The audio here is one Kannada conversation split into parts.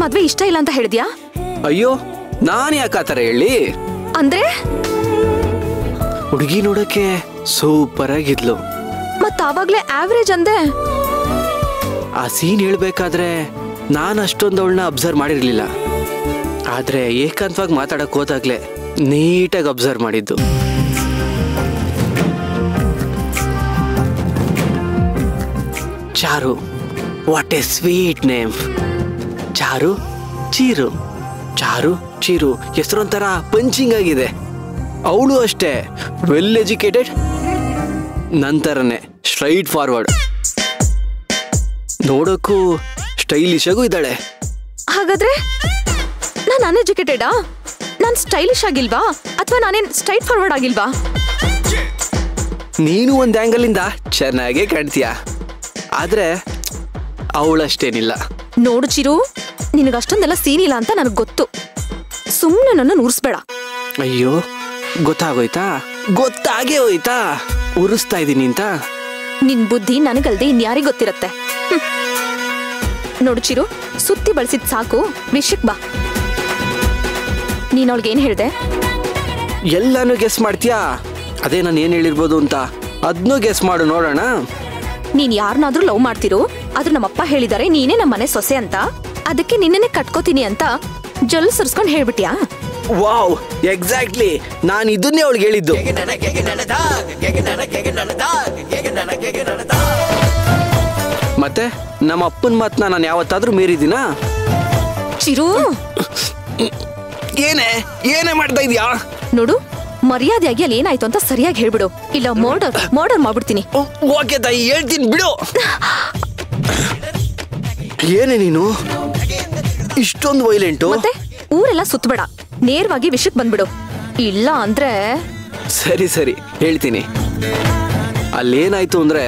ಮದ್ವೆ ಇಷ್ಟ ಇಲ್ಲ ಅಂತ ಹೇಳಿದ್ಯಾ ಅಯ್ಯೋ ನಾನು ಯಾಕೆ ಆ ಥರ ಹೇಳಿ ಅಂದ್ರೆ ಹುಡುಗಿ ನೋಡಕ್ಕೆ ಸೂಪರ್ ಆಗಿದ್ಲು ಮತ್ ಆವಾಗ್ಲೇ ಆವ್ರೇಜ್ ಅಂದೆ ಆ ಸೀನ್ ಹೇಳ್ಬೇಕಾದ್ರೆ ನಾನು ಅಷ್ಟೊಂದು ಅವಳನ್ನ ಅಬ್ಸರ್ವ್ ಮಾಡಿರ್ಲಿಲ್ಲ ಆದ್ರೆ ಏಕಾಂತವಾಗಿ ಮಾತಾಡಕ್ ಹೋದಾಗ್ಲೇ ನೀಟಾಗಿ ಅಬ್ಸರ್ವ್ ಮಾಡಿದ್ದು Charu what a sweet name Charu Cheeru Charu Cheeru ಹೆಸರೊಂಥರ ಪಂಚಿಂಗ್ ಆಗಿದೆ ಅವಳು ಅಷ್ಟೇ ವೆಲ್ ಎಜುಕೇಟೆಡ್ ನಂತರನೇ ಸ್ಟ್ರೈಟ್ ಫಾರ್ವರ್ಡ್ ನೋಡೋಕ್ಕೂ ಸ್ಟೈಲಿಶ್ ಆಗೂ ಇದ್ದಾಳೆ ಹಾಗಾದ್ರೆ ನಾನ್ ಅನ್ಎಜುಕೇಟೆಡಾ ನಾನ್ ಸ್ಟೈಲಿಶ್ ಆಗಿಲ್ವಾ ಅಥವಾ ನಾನೇನ್ ಸ್ಟ್ರೈಟ್ ಫಾರ್ವರ್ಡ್ ಆಗಿಲ್ವಾ ನೀನು ಒಂದು ಆ್ಯಂಗಲಿಂದ ಚೆನ್ನಾಗೇ ಕಾಣ್ತೀಯ ಆದ್ರೆ ಅವಳಷ್ಟೇನಿಲ್ಲ ನೋಡು ಚಿರು ನಿನಗೆ ಅಷ್ಟೊಂದೆಲ್ಲ ಸೀನ್ ಇಲ್ಲ ಅಂತ ನನಗೆ ಗೊತ್ತು ಸುಮ್ಮನೆ ನನ್ನ ಉರ್ಸ್ಬೇಡ ಅಯ್ಯೋ ಗೊತ್ತಾಗೋಯ್ತಾ ಗೊತ್ತಾಗೇ ಹೋಯ್ತಾ ಉರಿಸ್ತಾ ಇದ್ದೀನಿ ಅಂತ ನಿನ್ ಬುದ್ಧಿ ನನಗಲ್ದೆ ಇನ್ಯಾರಿಗ್ ಗೊತ್ತಿರತ್ತೆ ಹ್ಮ್. ನೋಡು ಚಿರು ಸುತ್ತಿ ಬಳಸಿದ್ ಸಾಕು ವಿಷಯಕ್ ಬಾ ನೀನ್ ಅವಳಿಗೆ ಏನ್ ಹೇಳ್ದೆ ಎಲ್ಲಾನು ಗೆಸ್ ಮಾಡ್ತೀಯಾ ಅದೇ ನಾನು ಏನು ಹೇಳಿರ್ಬೋದು ಅಂತ ಅದನ್ನೂ ಗೆಸ್ ಮಾಡು ನೋಡೋಣ ನೀನ್ ಯಾರನ್ನಾದ್ರೂ ಲವ್ ಮಾಡ್ತಿರೋ ಆದ್ರೂ ನಮ್ಮಪ್ಪ ಹೇಳಿದಾರೆ ನೀನೇ ನಮ್ಮ ಮನೆ ಸೊಸೆ ಅಂತ ಅದಕ್ಕೆ ನಿನ್ನೆ ಕಟ್ಕೋತೀನಿ ಅಂತ ಜೊಲ್ ಸುರ್ಸ್ಕೊಂಡ್ ಹೇಳ್ಬಿಟ್ಯಾ ವಾವ್ ಎಕ್ಸಾಕ್ಟ್ಲಿ ನಾನು ಇದನ್ನೇ ಅವಳಿಗೆ ಹೇಳಿದ್ದು ಮತ್ತೆ ನಮ್ಮ ಅಪ್ಪನ ಮಾತನ್ನ ನಾನು ಯಾವತ್ತಾದ್ರೂ ಮೀರಿದ್ದೀನಾ ಚಿರು ಏನೇ ಏನೇ ಮಾಡ್ತಾ ಇದೀಯಾ ನೋಡು ಮರ್ಯಾದೆಯಾಗಿ ಅಲ್ಲಿ ಏನಾಯ್ತು ಅಂತ ಸರಿಯಾಗಿ ಹೇಳ್ಬಿಡು ಇಲ್ಲ ಮರ್ಡರ್ ಮರ್ಡರ್ ಮಾಡ್ಬಿಡ್ತೀನಿ ಓಕೆ ತಾಯಿ ಹೇಳ್ತೀನಿ ಬಿಡು ಏನೇ ನೀನು ಇಷ್ಟೊಂದು ವೈಲೆಂಟು ಮತ್ತೆ ಊರೆಲ್ಲ ಸುತ್ತಬೇಡ ನೇರವಾಗಿ ವಿಷಯಕ್ ಬಂದ್ಬಿಡು ಇಲ್ಲ ಅಂದ್ರೆ ಸರಿ ಸರಿ ಹೇಳ್ತೀನಿ ಅಲ್ಲೇನಾಯ್ತು ಅಂದ್ರೆ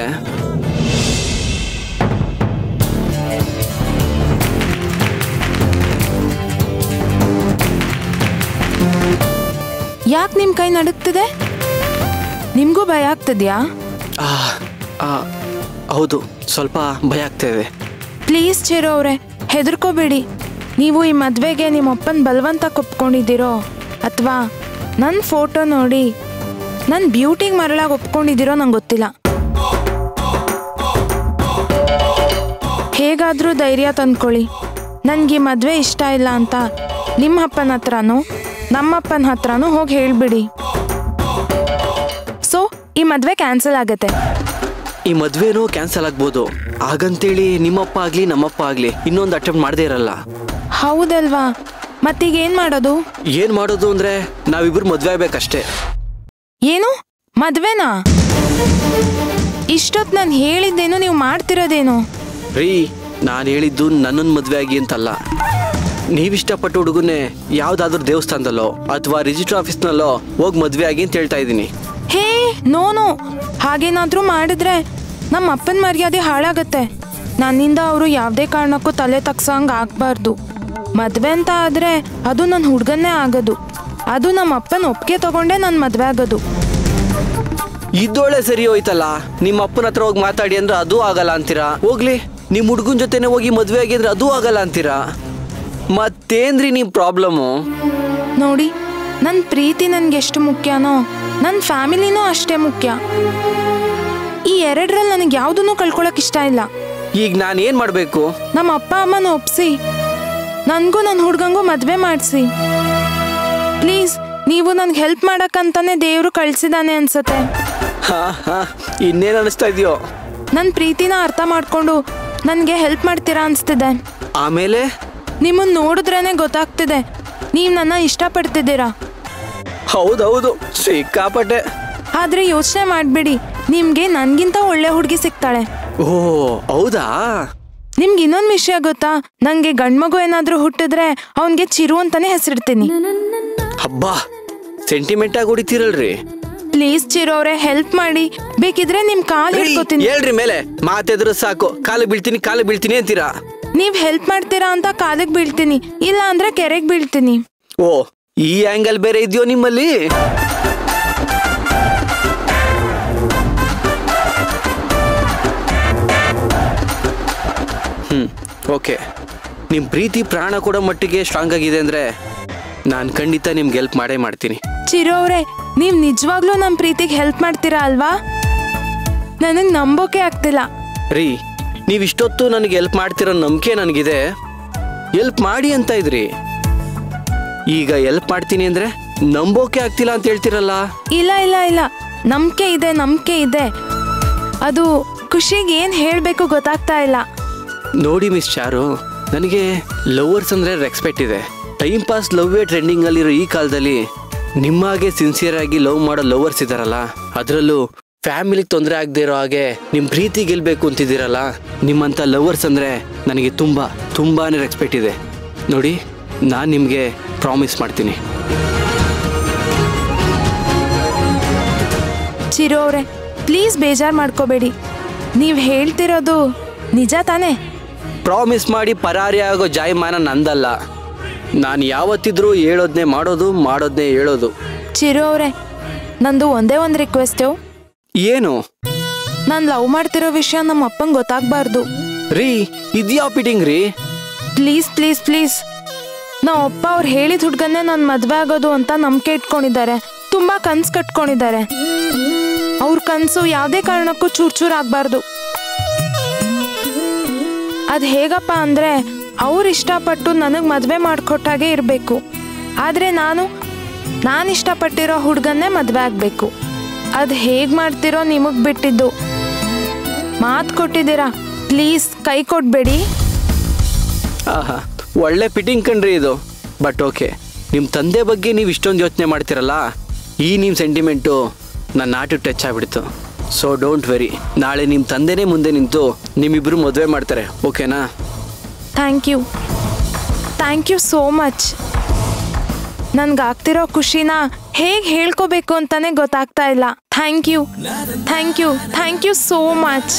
ಯಾಕೆ ನಿಮ್ಮ ಕೈ ನಡುಗ್ತಿದೆ ನಿಮಗೂ ಭಯ ಆಗ್ತಿದ್ಯಾ ಆ, ಆ, ಹೌದು ಸ್ವಲ್ಪ ಭಯ ಆಗ್ತಾ ಇದೆ ಪ್ಲೀಸ್ ಚಿರು ಅವರೇ ಹೆದರ್ಕೋಬೇಡಿ ನೀವು ಈ ಮದುವೆಗೆ ನಿಮ್ಮ ಅಪ್ಪನ ಬಲವಂತ ಒಪ್ಕೊಂಡಿದ್ದೀರೋ ಅಥವಾ ನನ್ನ ಫೋಟೋ ನೋಡಿ ನನ್ನ ಬ್ಯೂಟಿಗೆ ಮರಳಾಗಿ ಒಪ್ಕೊಂಡಿದ್ದೀರೋ ನಂಗೆ ಗೊತ್ತಿಲ್ಲ ಹೇಗಾದರೂ ಧೈರ್ಯ ತಂದ್ಕೊಳ್ಳಿ ನನಗೆ ಈ ಮದುವೆ ಇಷ್ಟ ಇಲ್ಲ ಅಂತ ನಿಮ್ಮ ಅಪ್ಪನ ಹತ್ರನೂ ನಮ್ಮಪ್ಪನ ಹತ್ರನೂ ಹೋಗಿ ಹೇಳಿಬಿಡಿ ಸೊ ಈ ಮದುವೆ ಕ್ಯಾನ್ಸಲ್ ಆಗುತ್ತೆ ಈ ಮದ್ವೆನೂ ಕ್ಯಾನ್ಸಲ್ ಆಗ್ಬೋದು ಹಾಗಂತೇಳಿ ನಿಮ್ಮಪ್ಪ ಆಗ್ಲಿ ನಮ್ಮಪ್ಪ ಆಗ್ಲಿ ಇನ್ನೊಂದು ಅಟೆಂಪ್ಟ್ ಮಾಡದೇ ಇರಲ್ಲ ಹೌದಲ್ವಾ ಮತ್ತೀಗ ಏನು ಮಾಡೋದು ಏನ್ ಮಾಡೋದು ಅಂದ್ರೆ ನಾವಿಬ್ರು ಮದ್ವೆ ಆಗ್ಬೇಕಷ್ಟೇ ಏನು ಮದ್ವೆನಾ ಇಷ್ಟೊತ್ತು ನಾನು ಹೇಳಿದ್ದೇನು ನೀವು ಮಾಡ್ತಿರೋದೇನು ರೀ ನಾನು ಹೇಳಿದ್ದು ನನ್ನನ್ನು ಮದ್ವೆ ಆಗಿ ಅಂತಲ್ಲ ನೀವಿಷ್ಟಪಟ್ಟ ಹುಡುಗನ್ನೇ ಯಾವ್ದಾದ್ರು ದೇವಸ್ಥಾನದಲ್ಲೋ ಅಥವಾ ರಿಜಿಸ್ಟರ್ ಆಫೀಸ್ನಲ್ಲೋ ಹೋಗಿ ಮದ್ವೆ ಆಗಿ ಅಂತ ಹೇಳ್ತಾ ಇದ್ದೀನಿ ಹೇ ನೋನು ಹಾಗೇನಾದರೂ ಮಾಡಿದ್ರೆ ನಮ್ಮ ಅಪ್ಪನ ಮರ್ಯಾದೆ ಹಾಳಾಗತ್ತೆ ನನ್ನಿಂದ ಅವರು ಯಾವುದೇ ಕಾರಣಕ್ಕೂ ತಲೆ ತಗ್ಸಂಗೆ ಆಗಬಾರ್ದು ಮದುವೆ ಅಂತ ಆದರೆ ಅದು ನನ್ನ ಹುಡುಗನ್ನೇ ಆಗೋದು ಅದು ನಮ್ಮ ಅಪ್ಪನ ಒಪ್ಪಿಗೆ ತಗೊಂಡೇ ನನ್ನ ಮದುವೆ ಆಗೋದು ಇದ್ದೋಳೆ ಸರಿ ಹೋಯ್ತಲ್ಲ ನಿಮ್ಮ ಅಪ್ಪನ ಹತ್ರ ಹೋಗಿ ಮಾತಾಡಿ ಅಂದ್ರೆ ಅದು ಆಗಲ್ಲ ಅಂತೀರಾ ಹೋಗ್ಲಿ ನಿಮ್ ಹುಡುಗನ ಜೊತೆನೆ ಹೋಗಿ ಮದ್ವೆ ಆಗಿದ್ರೆ ಅದು ಆಗಲ್ಲ ಅಂತೀರಾ ಮತ್ತೇನ್ರಿ ನಿಮ್ ಪ್ರಾಬ್ಲಮ್ಮು ನೋಡಿ ನನ್ನ ಪ್ರೀತಿ ನನಗೆ ಎಷ್ಟು ಮುಖ್ಯನೋ ನನ್ನ ಫ್ಯಾಮಿಲಿನೂ ಅಷ್ಟೇ ಮುಖ್ಯ ಈ ಎರಡರಲ್ಲಿ ನನಗೆ ಯಾವುದನ್ನು ಕಳ್ಕೊಳಕ್ ಇಷ್ಟ ಇಲ್ಲ ಈಗ ನಾನು ಏನ್ ಮಾಡ್ಬೇಕು ನಮ್ಮ ಅಪ್ಪ ಅಮ್ಮನ ಒಪ್ಸಿ ನನಗೂ ನನ್ನ ಹುಡ್ಗಂಗೂ ಮದುವೆ ಮಾಡಿಸಿ ಪ್ಲೀಸ್ ನೀವು ನನ್ಗೆ ಹೆಲ್ಪ್ ಮಾಡಕ್ಕಂತಾನೆ ದೇವರು ಕಳ್ಸಿದಾನೆ ಅನ್ಸತ್ತೆ ಹಾ ಹಾ ಇನ್ನೇನ್ ಅನಿಸ್ತಾ ಇದೆಯೋ ನನ್ನ ಪ್ರೀತಿನ ಅರ್ಥ ಮಾಡ್ಕೊಂಡು ನನಗೆ ಹೆಲ್ಪ್ ಮಾಡ್ತೀರಾ ಅನ್ಸ್ತಿದೆ ಆಮೇಲೆ ನಿಮ್ಮನ್ನ ನೋಡಿದ್ರೇನೆ ಗೊತ್ತಾಗ್ತಿದೆ ನೀವು ನನ್ನ ಇಷ್ಟಪಡ್ತಿದ್ದೀರಾ ಹೌದೌದು ಸಿಕ್ಕಾಪಟ್ಟೆ ಆದರೆ ಯೋಚನೆ ಮಾಡಬೇಡಿ ನಿಮಗೆ ನನಗಿಂತ ಒಳ್ಳೆ ಹುಡುಗಿ ಸಿಗ್ತಾಳೆ ಓ ಹೌದಾ ನಿಮ್ಗೆ ಇನ್ನೊಂದು ವಿಷಯ ಗೊತ್ತಾ ನನಗೆ ಗಂಡ್ಮಗು ಏನಾದರೂ ಹುಟ್ಟಿದ್ರೆ ಅವನಿಗೆ ಚಿರು ಅಂತಾನೆ ಹೆಸರಿಡ್ತೀನಿ ಹಬ್ಬಾ ಸೆಂಟಿಮೆಂಟ್ ಆಗಿ ಹೊಡಿತೀರಲ್ರಿ ಪ್ಲೀಸ್ ಚಿರು ಅವರೇ ಹೆಲ್ಪ್ ಮಾಡಿ ಬೇಕಿದ್ರೆ ನಿಮ್ ಕಾಲ್ ರೀ, ಹಿಡ್ಕೋತೀನಿ ಹೇಳ್ರಿ ಮೇಲೆ ಮಾತೆದ್ರು ಸಾಕು ಕಾಲು ಬೀಳ್ತೀನಿ ಕಾಲು ಬೀಳ್ತೀನಿ ಅಂತೀರಾ ನೀವ್ ಹೆಲ್ಪ್ ಮಾಡ್ತೀರಾ ಅಂತ ಕಾಲಿಗೆ ಬೀಳ್ತೀನಿ ಇಲ್ಲ ಅಂದ್ರೆ ಕೆರೆಗೆ ಬೀಳ್ತೀನಿ ಓ ಈ ಆಂಗಲ್ ಬೇರೆ ಇದೆಯೋ ನಿಮ್ಮಲ್ಲಿ ಹ್ಮ್ ಓಕೆ ನಿಮ್ಮ ಪ್ರೀತಿ ಪ್ರಾಣ ಕೊಡೋ ಮಟ್ಟಿಗೆ ಸ್ಟ್ರಾಂಗ್ ಆಗಿದೆ ಅಂದರೆ ನಾನು ಖಂಡಿತ ನಿಮ್ಗೆ ಹೆಲ್ಪ್ ಮಾಡೇ ಮಾಡ್ತೀನಿ ಚಿರು ಅವ್ರೆ ನೀವು ನಿಜವಾಗ್ಲೂ ನಮ್ಮ ಪ್ರೀತಿಗೆ ಹೆಲ್ಪ್ ಮಾಡ್ತೀರಾ ಅಲ್ವಾ ನನಗೆ ನಂಬೋಕೆ ಆಗ್ತಿಲ್ಲ ರೀ ನೀವು ಇಷ್ಟೊತ್ತು ನನಗೆ ಹೆಲ್ಪ್ ಮಾಡ್ತಿರೋ ನಂಬಿಕೆ ನನಗಿದೆ ಹೆಲ್ಪ್ ಮಾಡಿ ಅಂತ ಇದ್ರಿ ಈಗ ಹೆಲ್ಪ್ ಮಾಡ್ತೀನಿ ಅಂದರೆ ನಂಬೋಕೆ ಆಗ್ತಿಲ್ಲ ಅಂತ ಹೇಳ್ತಿರಲ್ಲ ಇಲ್ಲ ಇಲ್ಲ ಇಲ್ಲ ನಂಬಿಕೆ ಇದೆ ನಂಬಿಕೆ ಇದೆ ಅದು ಖುಷಿಗೆ ಏನು ಹೇಳಬೇಕು ಗೊತ್ತಾಗ್ತಾ ಇಲ್ಲ ನೋಡಿ ಮಿಸ್ ಚಾರು ನನಗೆ ಲವರ್ಸ್ ಅಂದರೆ ರೆಸ್ಪೆಕ್ಟ್ ಇದೆ ಟೈಮ್ ಪಾಸ್ ಲವ್ವೇ ಟ್ರೆಂಡಿಂಗಲ್ಲಿರೋ ಈ ಕಾಲದಲ್ಲಿ ನಿಮ್ಮ ಹಾಗೆ ಸಿನ್ಸಿಯರ್ ಆಗಿ ಲವ್ ಮಾಡೋ ಲವರ್ಸ್ ಇದ್ದಾರಲ್ಲ ಅದರಲ್ಲೂ ಫ್ಯಾಮಿಲಿಗೆ ತೊಂದರೆ ಆಗದೆ ಇರೋ ಹಾಗೆ ನಿಮ್ಮ ಪ್ರೀತಿ ಗೆಲ್ಬೇಕು ಅಂತಿದ್ದೀರಲ್ಲ ನಿಮ್ಮಂಥ ಲವರ್ಸ್ ಅಂದರೆ ನನಗೆ ತುಂಬ ತುಂಬಾ ರೆಸ್ಪೆಕ್ಟ್ ಇದೆ ನೋಡಿ ನಾನು ನಿಮಗೆ ಪ್ರಾಮಿಸ್ ಮಾಡ್ತೀನಿ ಚಿರು ಅವ್ರೆ ಪ್ಲೀಸ್ ಬೇಜಾರು ಮಾಡ್ಕೋಬೇಡಿ ನೀವು ಹೇಳ್ತಿರೋದು ನಿಜ ತಾನೇ ಪ್ರಾಮಿಸ್ ಮಾಡಿ ಪರಾರಿ ಆಗೋ ಜಾಯಮಾನ ನಂದಲ್ಲ ನಾನು ಯಾವತ್ತಿದ್ರೂ ಹೇಳೋದನ್ನೇ ಮಾಡೋದು ಮಾಡೋದನ್ನೇ ಹೇಳೋದು ಚಿರು ಅವ್ರೆ ನಂದು ಒಂದೇ ಒಂದು ರಿಕ್ವೆಸ್ಟು ಏನು ನಾನು ಲವ್ ಮಾಡ್ತಿರೋ ವಿಷಯ ನಮ್ಮ ಅಪ್ಪಂಗೆ ಗೊತ್ತಾಗಬಾರ್ದು ರೀ ಇದ್ಯಾವ ಪಿಟಿಂಗ್ ರೀ ಪ್ಲೀಸ್ ಪ್ಲೀಸ್ ಪ್ಲೀಸ್ ನಮ್ಮ ಅಪ್ಪ ಅವ್ರು ಹೇಳಿದ ಹುಡ್ಗನ್ನೇ ನಾನು ಮದುವೆ ಆಗೋದು ಅಂತ ನಂಬಿಕೆ ಇಟ್ಕೊಂಡಿದ್ದಾರೆ ತುಂಬ ಕನ್ಸು ಕಟ್ಕೊಂಡಿದ್ದಾರೆ ಅವ್ರ ಕನಸು ಯಾವುದೇ ಕಾರಣಕ್ಕೂ ಚೂರ್ ಚೂರ್ ಆಗಬಾರ್ದು ಅದು ಹೇಗಪ್ಪ ಅಂದರೆ ಅವ್ರು ಇಷ್ಟಪಟ್ಟು ನನಗೆ ಮದುವೆ ಮಾಡಿಕೊಟ್ಟಾಗೆ ಇರಬೇಕು ಆದರೆ ನಾನು ನಾನು ಇಷ್ಟಪಟ್ಟಿರೋ ಹುಡುಗನ್ನೇ ಮದುವೆ ಆಗಬೇಕು ಅದು ಹೇಗೆ ಮಾಡ್ತಿರೋ ನಿಮಗೆ ಬಿಟ್ಟಿದ್ದು ಮಾತು ಕೊಟ್ಟಿದ್ದೀರಾ ಪ್ಲೀಸ್ ಕೈ ಕೊಡಬೇಡಿ ಆಹಾ ಒಳ್ಳೆ ಪಿಟಿಂಗ್ ಕಣ್ರಿ ಇದು ಬಟ್ ಓಕೆ ನಿಮ್ಮ ತಂದೆ ಬಗ್ಗೆ ನೀವು ಇಷ್ಟೊಂದು ಯೋಚನೆ ಮಾಡ್ತಿರಲ್ಲ ಈ ನಿಮ್ಮ ಸೆಂಟಿಮೆಂಟು ನನ್ನ ನಾಟು ಟಚ್ ಆಗಿಬಿಡ್ತು ಸೊ ಡೋಂಟ್ ವೆರಿ ನಾಳೆ ನಿಮ್ಮ ತಂದೆನೇ ಮುಂದೆ ನಿಂತು ನಿಮ್ಮಿಬ್ಬರು ಮದುವೆ ಮಾಡ್ತಾರೆ ಓಕೆನಾ thank you thank you so much ನನ್ಗಾಗ್ತಿರೋ ಖುಷಿನ ಹೇಗೆ ಹೇಳ್ಕೋಬೇಕು ಅಂತಾನೆ ಗೊತ್ತಾಗ್ತಾ ಇಲ್ಲ thank you thank you thank you so much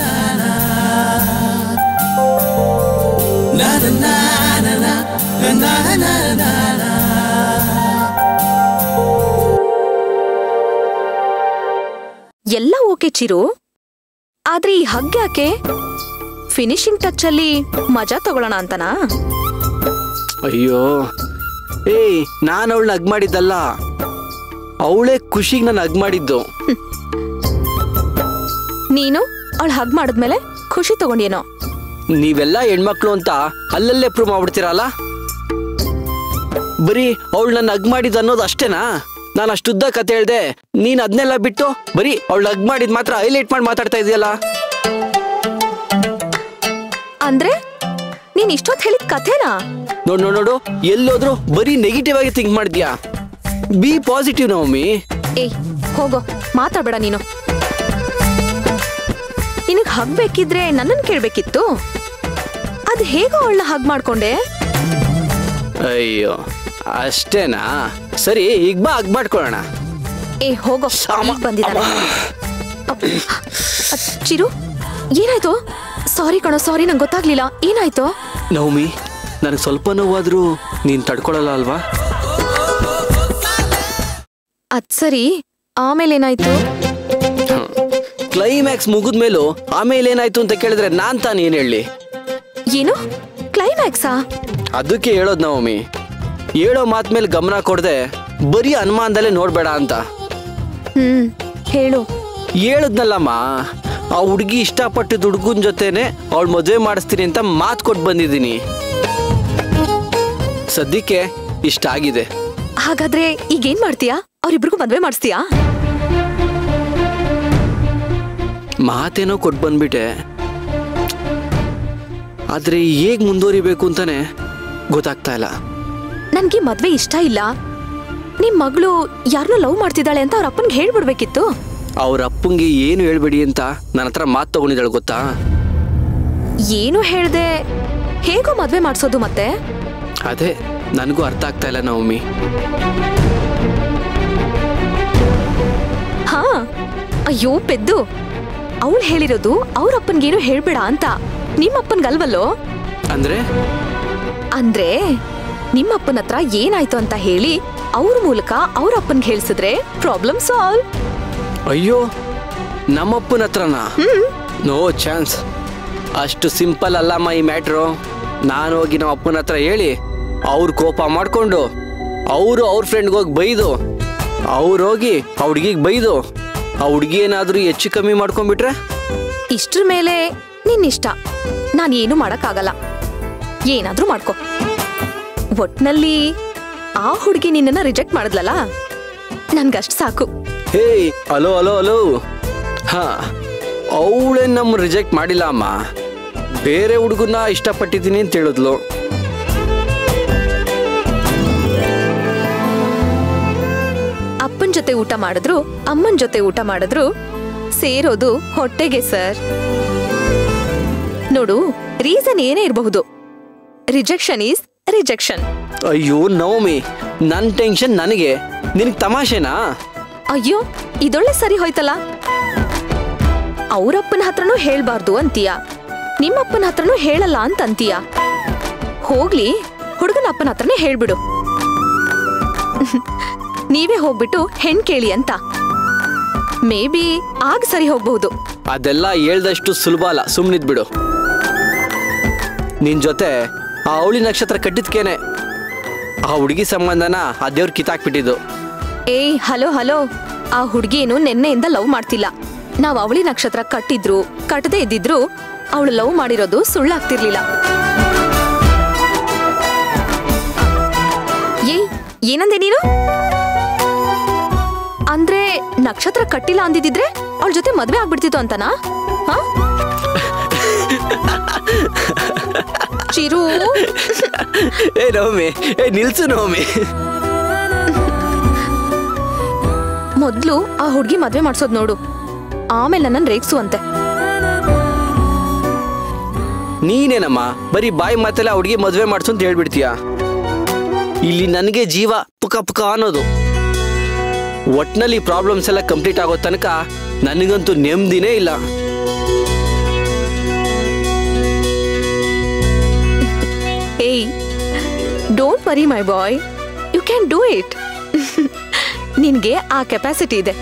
ಎಲ್ಲ ಓಕೆ ಚಿರು ಆದ್ರೆ ಈ ಹಗ್ ಯಾಕೆ ಫಿನಿಶಿಂಗ್ ಟಚ್ ಅಲ್ಲಿ ಮಜಾ ತಗೊಳ್ಳೋಣ ಅಂತನಾ ಅಯ್ಯೋ ಏಯ್ ನಾನು ಅವಳನ್ನ ಅಗ್ ಮಾಡಿದ್ದಲ್ಲ ಅವಳೇ ಖುಷಿಗೆ ನಾನು ಅಗ್ ಮಾಡಿದ್ದು ನೀನು ಅವಳು ಹಗ್ ಮಾಡಿದ್ಮೇಲೆ ಖುಷಿ ತಗೊಂಡೇನೋ ನೀವೆಲ್ಲ ಹೆಣ್ಮಕ್ಳು ಅಂತ ಅಲ್ಲಲ್ಲೇ ಪ್ರೂವ್ ಮಾಡ್ಬಿಡ್ತೀರಲ್ಲ ಬರೀ ಅವಳು ನನ್ನ ಅಗ್ ಮಾಡಿದ್ದು ಅನ್ನೋದು ಅಷ್ಟೇನಾ ನಾನು ಅಷ್ಟುದ್ದ ಕತೆ ಹೇಳ್ದೆ ನೀನ್ ಅದನ್ನೆಲ್ಲ ಬಿಟ್ಟು ಬರೀ ಅವಳು ಅಗ್ ಮಾಡಿದ್ ಮಾತ್ರ ಹೈಲೈಟ್ ಮಾಡಿ ಮಾತಾಡ್ತಾ ಇದೆಯಲ್ಲ ಅಂದ್ರೆ ನೀನ್ ಇಷ್ಟೊತ್ತು ಹೇಳಿದ ಕಥೆನಾ ನೋಡು ನೋಡು ನೋಡು ಎಲ್ಲೋದ್ರು ಬರೀ ನೆಗೆಟಿವ್ ಆಗಿ ಥಿಂಕ್ ಮಾಡಿದ್ಯಾ ಬಿ ಪಾಸಿಟಿವ್ ನವಮಿ ಏಯ್ ಹೋಗೋ ಮಾತಾಡ್ಬೇಡ ನೀನು ನಿನಗ್ ಹಗ್ ಬೇಕಿದ್ರೆ ನನ್ನನ್ ಕೇಳ್ಬೇಕಿತ್ತು ಅದ್ ಹೇಗೋ ಅವಳನ್ನ ಹಗ್ ಮಾಡ್ಕೊಂಡೆ ಅಯ್ಯೋ ಅಷ್ಟೇನಾ ಸರಿ ಈಗ ಬಾ ಅಗ್ ಮಾಡ್ಕೊಳ್ಳೋಣ ಏ ಹೋಗೋ ಸಾಮ- ಈಗ್ ಬಂದಿದ್ದಾನೆ ಅಪ್- ಅ- ಚಿರು ಏನಾಯ್ತು ಸಾರಿ ಕಣೋ ಸಾರಿ ನಂಗೆ ಗೊತ್ತಾಗ್ಲಿಲ್ಲ ಏನಾಯ್ತು ನವಮಿ ನನಗೆ ಸ್ವಲ್ಪ ನೋವಾದ್ರೂ ನೀನ್ ತಡ್ಕೊಳಲ್ಲ ಅಲ್ವಾ ಅದ್ ಸರಿ ಆಮೇಲೆ ಏನಾಯ್ತು ಕ್ಲೈಮ್ಯಾಕ್ಸ್ ಮುಗಿದ್ಮೇಲೂ ಆಮೇಲೆ ಏನಾಯ್ತು ಅಂತ ಕೇಳಿದ್ರೆ ನಾನ್ ತಾನು ಏನ್ ಹೇಳಿ ಏನು ಕ್ಲೈಮ್ಯಾಕ್ಸಾ ಅದಕ್ಕೆ ಹೇಳೋದ್ ನವಮಿ ಹೇಳೋ ಮಾತ್ ಮೇಲೆ ಗಮನ ಕೊಡದೆ ಬರೀ ಅನುಮಾನದಲ್ಲೇ ನೋಡ್ಬೇಡ ಅಂತ ಹ್ಮ್ ಹೇಳು ಹೇಳದ್ನಲ್ಲಮ್ಮ ಆ ಹುಡುಗಿ ಇಷ್ಟಪಟ್ಟಿದ್ದ ಹುಡುಗನ ಜೊತೆನೆ ಅವಳು ಮದುವೆ ಮಾಡಿಸ್ತೀನಿ ಅಂತ ಮಾತು ಕೊಟ್ಟು ಬಂದಿದ್ದೀನಿ ಸದ್ಯಕ್ಕೆ ಇಷ್ಟ ಆಗಿದೆ ಹಾಗಾದ್ರೆ ಈಗೇನ್ ಮಾಡ್ತೀಯಾ ಅವ್ರಿಬ್ರಿಗೂ ಮದ್ವೆ ಮಾಡಿಸ್ತೀಯಾ ಮಾತೇನೋ ಕೊಟ್ಟು ಬಂದ್ಬಿಟ್ಟೆ ಆದ್ರೆ ಹೇಗ್ ಮುಂದುವರಿಬೇಕು ಅಂತಾನೆ ಗೊತ್ತಾಗ್ತಾ ಇಲ್ಲ ನನ್ಗೆ ಮದ್ವೆ ಇಷ್ಟ ಇಲ್ಲ ನಿಮ್ ಮಗಳು ಯಾರನ್ನೋ ಲವ್ ಮಾಡ್ತಿದ್ದಾಳೆ ಅಂತ ಅವ್ರ ಅಪ್ಪನ್ಗೆ ಹೇಳ್ಬಿಡ್ಬೇಕಿತ್ತು ಅವ್ರ ಅಪ್ಪಂಗೆ ಏನು ಹೇಳ್ಬೇಡಿ ಅಂತ ನನ್ನ ಹತ್ರ ಮಾತು ತಗೊಂಡಿದ್ದಾಳೆ ಗೊತ್ತಾ ಏನು ಹೇಳ್ದೆ ಹೇಗೋ ಮದ್ವೆ ಮಾಡ್ಸೋದು ಮತ್ತೆ ಅದೇ ನನಗೂ ಅರ್ಥ ಆಗ್ತಾ ಇಲ್ಲ ನವಮಿ ಹಾ ಅಯ್ಯೋ ಪೆದ್ದು ಅವಳು ಹೇಳಿರೋದು ಅವ್ರ ಅಪ್ಪನ್ಗೇನು ಹೇಳ್ಬೇಡ ಅಂತ ನಿಮ್ಮಪ್ಪನ್ಗಲ್ವಲ್ಲೋ ಅಂದ್ರೆ ಅಂದ್ರೆ ನಿಮ್ಮಪ್ಪನ ಹತ್ರ ಏನಾಯ್ತು ಅಂತ ಹೇಳಿ ಅವ್ರ ಮೂಲಕ ಅವ್ರ ಅಪ್ಪನ್ಗೆ ಹೇಳ್ಸಿದ್ರೆ ಪ್ರಾಬ್ಲಮ್ ಸಾಲ್ವ್ ಅಯ್ಯೋ ನಮ್ಮಪ್ಪನ ಹತ್ರನಾ ನೋ ಚಾನ್ಸ್ ಅಷ್ಟು ಸಿಂಪಲ್ ಅಲ್ಲಮ್ಮ ಈ ಮ್ಯಾಟ್ರು ನಾನು ಹೋಗಿ ನಮ್ಮ ಅಪ್ಪನ ಹತ್ರ ಹೇಳಿ ಅವ್ರು ಕೋಪ ಮಾಡ್ಕೊಂಡು ಅವರು ಅವ್ರ ಫ್ರೆಂಡ್ಗೆ ಹೋಗಿ ಬೈದು ಅವ್ರು ಹೋಗಿ ಆ ಹುಡುಗಿಗೆ ಬೈದು ಆ ಹುಡುಗಿ ಏನಾದರೂ ಹೆಚ್ಚು ಕಮ್ಮಿ ಮಾಡ್ಕೊಂಡ್ಬಿಟ್ರೆ ಇಷ್ಟ್ರ ಮೇಲೆ ನಿನ್ನಿಷ್ಟ ನಾನು ಏನು ಮಾಡಕ್ಕಾಗಲ್ಲ ಏನಾದ್ರೂ ಮಾಡ್ಕೊ ಒಟ್ನಲ್ಲಿ ಆ ಹುಡುಗಿ ನಿನ್ನನ್ನ ರಿಜೆಕ್ಟ್ ಮಾಡಿದ್ಲಲ್ಲ ನನ್ಗಷ್ಟ್ ಸಾಕು ಹೇಯ್ ಹಲೋ ಹಲೋ ಹಲೋ ಹಾ ಅವಳೇ ನಮ್ಮ ರಿಜೆಕ್ಟ್ ಮಾಡಿಲ್ಲ ಅಮ್ಮ ಬೇರೆ ಹುಡುಗನ್ನ ಇಷ್ಟಪಟ್ಟಿದ್ದೀನಿ ಅಂತ ಹೇಳಿದ್ಲು ಅಪ್ಪನ್ ಜೊತೆ ಊಟ ಮಾಡಿದ್ರು ಅಮ್ಮನ್ ಜೊತೆ ಊಟ ಮಾಡಿದ್ರು ಸೇರೋದು ಹೊಟ್ಟೆಗೆ ಸರ್ ನೋಡು ರೀಸನ್ ಏನೇ ಇರಬಹುದು ರಿಜೆಕ್ಷನ್ ಈಸ್ ರಿಜೆಕ್ಷನ್ ಅಯ್ಯೋ ನವಮಿ ನನ್ನ ಟೆನ್ಷನ್ ನನಗೆ ನಿನಗೆ ತಮಾಷೆನಾ ಅಯ್ಯೋ ಇದೊಳ್ಳೆ ಸರಿ ಹೋಯ್ತಲ್ಲ ಅವ್ರಪ್ಪನ ಹತ್ರನೂ ಹೇಳ್ಬಾರ್ದು ಅಂತೀಯ ನಿಮ್ಮಪ್ಪನ ಹತ್ರನೂ ಹೇಳಲ್ಲ ಅಂತ ಅಂತೀಯ ಹೋಗ್ಲಿ ಹುಡುಗನ ಅಪ್ಪನ ಹತ್ರನೇ ಹೇಳ್ಬಿಡು ನೀವೇ ಹೋಗ್ಬಿಟ್ಟು ಹೆಣ್ ಕೇಳಿ ಅಂತ ಮೇ ಬಿ ಆಗ ಸರಿ ಹೋಗ್ಬಹುದು ಅದೆಲ್ಲ ಹೇಳ್ದಷ್ಟು ಸುಲಭ ಅಲ್ಲ ಸುಮ್ಮನಿದ್ಬಿಡು ನಿನ್ ಜೊತೆ ಆ ಅವಳಿ ನಕ್ಷತ್ರ ಕಟ್ಟಿದ್ಕೇನೆ ಆ ಹುಡುಗಿ ಸಂಬಂಧನ ಆ ದೇವ್ರು ಕಿತ್ತಾಕ್ಬಿಟ್ಟಿದ್ದು ಏಯ್ ಹಲೋ ಹಲೋ ಆ ಹುಡ್ಗಿನು ನೆನ್ನೆಯಿಂದ ಲವ್ ಮಾಡ್ತಿಲ್ಲ ನಾವ್ ಅವಳಿ ನಕ್ಷತ್ರ ಕಟ್ಟಿದ್ರು ಕಟ್ಟದೇ ಇದ್ದಿದ್ರು ಅವಳು ಲವ್ ಮಾಡಿರೋದು ಸುಳ್ಳಾಗ್ತಿರ್ಲಿಲ್ಲ ಏಯ್ ಏನಂದೆ ನೀನು ಅಂದ್ರೆ ನಕ್ಷತ್ರ ಕಟ್ಟಿಲ್ಲ ಅಂದಿದ್ರೆ ಅವಳ ಜೊತೆ ಮದ್ವೆ ಆಗ್ಬಿಡ್ತಿತ್ತು ಅಂತನಾ ಹಾ ಚಿರು ಏ ನವಮಿ ಏ ನಿಲ್ಸು ನವಮಿ ಮೊದ್ಲು ಆ ಹುಡ್ಗಿ ಮದ್ವೆ ಮಾಡ್ಸೋದ್ ನೋಡು ಆಮೇಲೆ ನನ್ನನ್ ರೇಗ್ಸು ಅಂತೆ ನೀನೇನಮ್ಮ ಬರೀ ಬಾಯಿ ಮಾತೆಲ್ಲ ಹುಡುಗಿ ಮದುವೆ ಮಾಡ್ಸು ಅಂತ ಹೇಳ್ಬಿಡ್ತೀಯ ಇಲ್ಲಿ ನನಗೆ ಜೀವ ಪುಕ ಪುಕ ಅನ್ನೋದು ಒಟ್ನಲ್ಲಿ ಪ್ರಾಬ್ಲಮ್ಸ್ ಎಲ್ಲ ಕಂಪ್ಲೀಟ್ ಆಗೋ ತನಕ ನನಗಂತೂ ನೆಮ್ಮದಿನೇ ಇಲ್ಲ hey don't worry my boy you can do it ನಿನ್ಗೆ ಆ ಕೆಪಾಸಿಟಿ ಇದೆ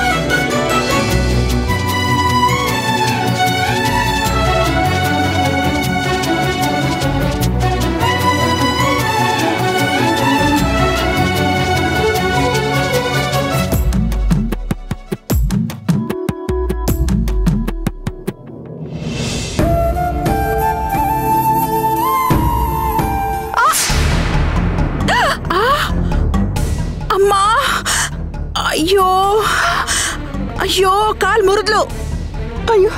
ಅಮ್ಮ ಅಯ್ಯೋ ಅಯ್ಯೋ ಕಾಲ್ ಮುರಿದ್ಲು ಅಯ್ಯೋ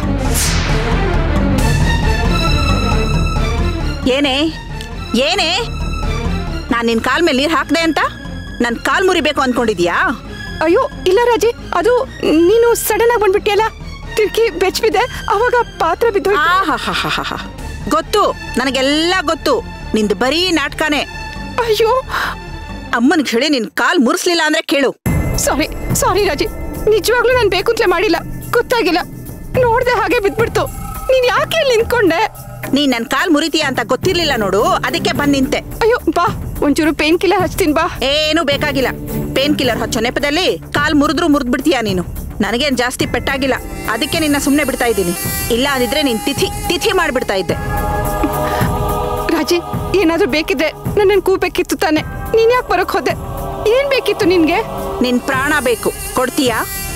ಏನೇ ಏನೇ ನಾನು ನಿನ್ ಕಾಲ್ ಮೇಲೆ ನೀರು ಹಾಕ್ದೆ ಅಂತ ನನ್ನ ಕಾಲ್ ಮುರಿಬೇಕು ಅನ್ಕೊಂಡಿದ್ಯಾ ಅಯ್ಯೋ ಇಲ್ಲ ರಾಜಿ ಅದು ನೀನು ಸಡನ್ ಆಗಿ ಬಂದ್ಬಿಟ್ಟಿಯಲ್ಲ ತಿರ್ಕಿ ಬೆಚ್ಬಿದೆ ಅವಾಗ ಪಾತ್ರ ಬಿದ್ದೋಯ್ತು ಆಹಾಹಾಹಾಹಾ. ಗೊತ್ತು ನನಗೆಲ್ಲ ಗೊತ್ತು ನಿಂದು ಬರೀ ನಾಟಕನೇ ಅಯ್ಯೋ ಅಮ್ಮನಿಗೆ ಹೇಳಿ ನಿನ್ ಕಾಲ್ ಮುರಿಸ್ಲಿಲ್ಲ ಅಂದ್ರೆ ಕೇಳು ಸಾರಿ ಸಾರಿ ರಾಜಿ ನಿಜವಾಗ್ಲೂ ನಾನು ಬೇಕು ಅಂತಲೇ ಮಾಡಿಲ್ಲ ಗೊತ್ತಾಗಿಲ್ಲ ನೋಡ್ದೆ ಹಾಗೆ ಬಿದ್ಬಿಡ್ತು ನೀನ್ ಯಾಕೆ ಇಲ್ಲಿ ನಿಂತ್ಕೊಂಡೆ ನೀನ್ ನನ್ ಕಾಲ್ ಮುರಿತೀಯ ಅಂತ ಗೊತ್ತಿರ್ಲಿಲ್ಲ ನೋಡು ಅದಕ್ಕೆ ಬಂದ್ ನಿಂತೆ ಅಯ್ಯೋ ಬಾ ಒಂಚೂರು ಪೇನ್ ಕಿಲ್ಲರ್ ಹಚ್ತೀನಿ ಬಾ ಏನು ಬೇಕಾಗಿಲ್ಲ ಪೇನ್ ಕಿಲ್ಲರ್ ಹಚ್ಚೋ ನೆಪದಲ್ಲಿ ಕಾಲ್ ಮುರಿದ್ರು ಮುರಿದ್ ಬಿಡ್ತೀಯ ನೀನು ನನಗೇನ್ ಜಾಸ್ತಿ ಪೆಟ್ಟಾಗಿಲ್ಲ ಅದಕ್ಕೆ ನಿನ್ನ ಸುಮ್ನೆ ಬಿಡ್ತಾ ಇದ್ದೀನಿ ಇಲ್ಲ ಅಂದಿದ್ರೆ ನೀನ್ ತಿಥಿ ತಿಥಿ ಮಾಡ್ಬಿಡ್ತಾ ಇದ್ದೆ ರಾಜಿ ಏನಾದ್ರೂ ಬೇಕಿದ್ರೆ ನನ್ನನ್ನು ಕೂಬೇಕಿತ್ತು ತಾನೆ ನೀನ್ ಯಾಕೆ ಬರೋಕ್ ಹೋದೆ ಏನ್ ಬೇಕಿತ್ತು ನಿನ್ಗೆ ನಿನ್ ಪ್ರಾಣ ಬೇಕು ಕೊಡ್ತೀಯಾ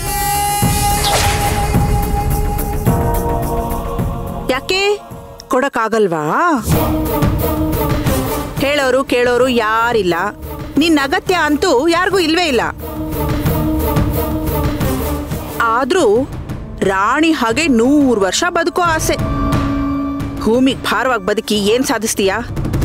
ಯಾಕೆ ಕೊಡಕ್ಕಾಗಲ್ವಾ ಹೇಳೋರು ಕೇಳೋರು ಯಾರಿಲ್ಲ ನಿನ್ನ ಅಗತ್ಯ ಅಂತೂ ಯಾರಿಗೂ ಇಲ್ವೇ ಇಲ್ಲ ಆದ್ರೂ ರಾಣಿ ಹಾಗೆ ನೂರು ವರ್ಷ ಬದುಕೋ ಆಸೆ ಭೂಮಿಗೆ ಭಾರವಾಗಿ ಬದುಕಿ ಏನ್ ಸಾಧಿಸ್ತೀಯಾ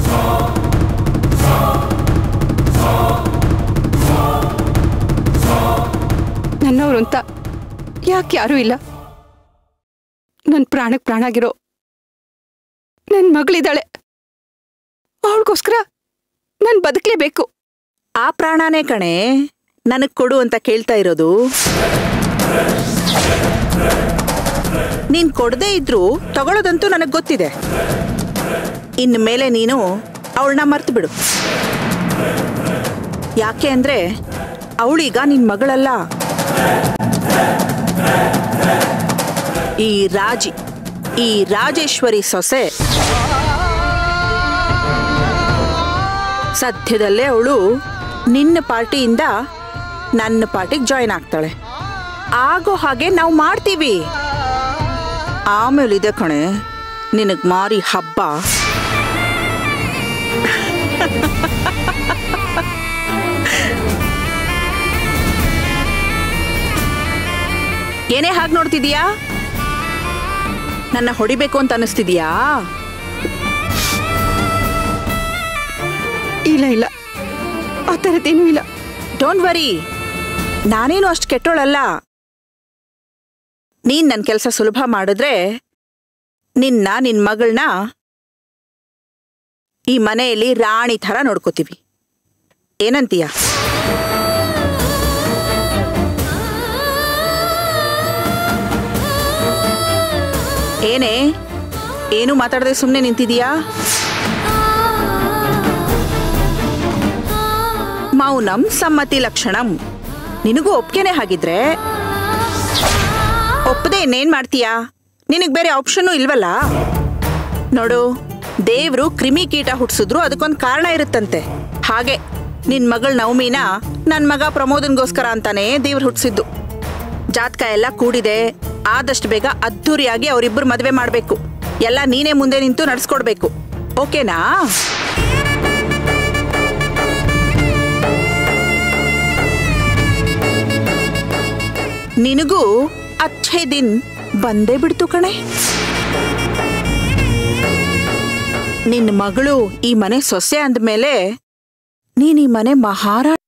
ನನ್ನವ್ರು ಅಂತ ಯಾಕೆ ಯಾರೂ ಇಲ್ಲ ನನ್ನ ಪ್ರಾಣಕ್ಕೆ ಪ್ರಾಣ ಆಗಿರೋ ನನ್ನ ಮಗಳಿದ್ದಾಳೆ ಅವಳಿಗೋಸ್ಕರ ನಾನು ಬದುಕಲೇಬೇಕು ಆ ಪ್ರಾಣನೇ ಕಣೆ ನನಗ್ ಕೊಡು ಅಂತ ಕೇಳ್ತಾ ಇರೋದು ನೀನ್ ಕೊಡದೇ ಇದ್ರೂ ತಗೊಳ್ಳೋದಂತೂ ನನಗ್ ಗೊತ್ತಿದೆ ಇನ್ನು ಮೇಲೆ ನೀನು ಅವಳನ್ನ ಮರ್ತು ಬಿಡು ಯಾಕೆ ಅಂದ್ರೆ ಅವಳೀಗ ನಿನ್ ಮಗಳಲ್ಲ ಈ ರಾಜಿ ಈ ರಾಜೇಶ್ವರಿ ಸೊಸೆ ಸದ್ಯದಲ್ಲೇ ಅವಳು ನಿನ್ನ ಪಾರ್ಟಿಯಿಂದ ನನ್ನ ಪಾರ್ಟಿಗೆ ಜಾಯಿನ್ ಆಗ್ತಾಳೆ ಆಗೋ ಹಾಗೆ ನಾವು ಮಾಡ್ತೀವಿ ಆಮೇಲೆ ಇದೆ ಕಣೆ ನಿನಗೆ ಮಾರಿ ಹಬ್ಬ ಏನೇ ಹಾಗೆ ನೋಡ್ತಿದೀಯಾ ನನ್ನ ಹೊಡಿಬೇಕು ಅಂತ ಅನಿಸ್ತಿದ್ಯಾ ಇಲ್ಲ ಇಲ್ಲ ಆ ಥರದ್ದೇನೂ ಇಲ್ಲ ಡೋಂಟ್ ವರಿ ನಾನೇನು ಅಷ್ಟು ಕೆಟ್ಟೋಳಲ್ಲ ನೀನ್ ನನ್ನ ಕೆಲಸ ಸುಲಭ ಮಾಡಿದ್ರೆ ನಿನ್ನ ನಿನ್ ಮಗಳನ್ನ ಈ ಮನೆಯಲ್ಲಿ ರಾಣಿ ಥರ ನೋಡ್ಕೋತೀವಿ ಏನಂತೀಯ ಏನೇ ಏನು ಮಾತಾಡದೆ ಸುಮ್ಮನೆ ನಿಂತಿದೀಯಾ ಮೌನಂ ಸಮ್ಮತಿ ಲಕ್ಷಣಂ ನಿನಗೂ ಒಪ್ಗೆನೆ ಹಾಗಿದ್ರೆ ಒಪ್ಪದೆ ಇನ್ನೇನ್ ಮಾಡ್ತೀಯಾ ನಿನಗ್ ಬೇರೆ ಆಪ್ಷನ್ನು ಇಲ್ವಲ್ಲ ನೋಡು ದೇವ್ರು ಕ್ರಿಮಿ ಕೀಟ ಹುಟ್ಸಿದ್ರು ಅದಕ್ಕೊಂದು ಕಾರಣ ಇರುತ್ತಂತೆ ಹಾಗೆ ನಿನ್ ಮಗಳ ನವಮಿನ ನನ್ ಮಗ ಪ್ರಮೋದನ್ಗೋಸ್ಕರ ಅಂತಾನೆ ದೇವ್ರು ಹುಟ್ಸಿದ್ದು ಜಾತಕ ಎಲ್ಲ ಕೂಡಿದೆ ಆದಷ್ಟು ಬೇಗ ಅದ್ಧೂರಿಯಾಗಿ ಅವರಿಬ್ಬರು ಮದುವೆ ಮಾಡಬೇಕು ಎಲ್ಲ ನೀನೇ ಮುಂದೆ ನಿಂತು ನಡ್ಸ್ಕೊಡ್ಬೇಕು ಓಕೆನಾ ನಿನಗೂ ಅಚ್ಛೇ ದಿನ್ ಬಂದೇ ಬಿಡ್ತು ಕಣೆ ನಿನ್ನ ಮಗಳು ಈ ಮನೆ ಸೊಸೆ ಅಂದ್ಮೇಲೆ ನೀನ್ ಈ ಮನೆ ಮಹಾರಾಣಿ